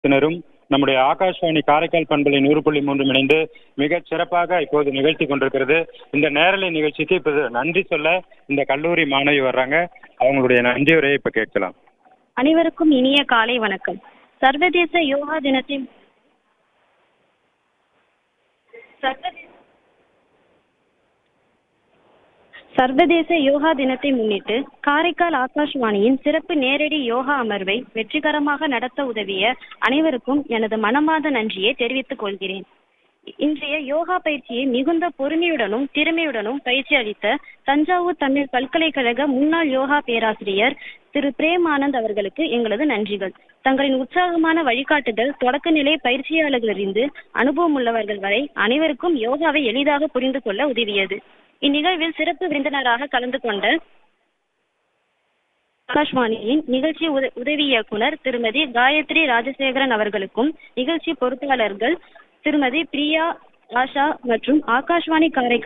தினரும் நம்முடைய ஆகாஷ்வாணி காரைக்கால் பண்பலை நூறு புள்ளி மூன்று இணைந்து மிகச் சிறப்பாக இப்போது நிகழ்த்தி கொண்டிருக்கிறது இந்த நேரலை நிகழ்ச்சிக்கு இப்போது நன்றி சொல்ல இந்த கல்லூரி மாணவி வர்றாங்க அவங்களுடைய நன்றி உரையை இப்ப கேட்கலாம் அனைவருக்கும் இனிய காலை வணக்கம் சர்வதேச யோகா தினத்தின் சர்வதே- சர்வதேச யோகா தினத்தை முன்னிட்டு காரைக்கால் ஆகாஷ்வாணியின் சிறப்பு நேரடி யோகா அமர்வை வெற்றிகரமாக நடத்த உதவிய அனைவருக்கும் எனது மனமார்ந்த நன்றியை தெரிவித்துக் கொள்கிறேன் இன்றைய யோகா பயிற்சியை மிகுந்த பொறுமையுடனும் திறமையுடனும் பயிற்சி அளித்த தஞ்சாவூர் தமிழ் பல்கலைக்கழக முன்னாள் யோகா பேராசிரியர் திரு பிரேம் ஆனந்த் அவர்களுக்கு எங்களது நன்றிகள் தங்களின் உற்சாகமான வழிகாட்டுதல் தொடக்கநிலை பயிற்சியாளர்களிலிருந்து அனுபவம் உள்ளவர்கள் வரை அனைவருக்கும் யோகாவை எளிதாக புரிந்து கொள்ள உதவியது இந்நிகழ்வில் சிறப்பு விருந்தினராக கலந்து கொண்ட ஆகாஷ்வாணியின் நிகழ்ச்சி உத- உதவி இயக்குனர் திருமதி காயத்ரி ராஜசேகரன் அவர்களுக்கும் நிகழ்ச்சி பொறுப்பாளர்கள் திருமதி பிரியா ஆஷா மற்றும் ஆகாஷ்வாணி காரைக்கால்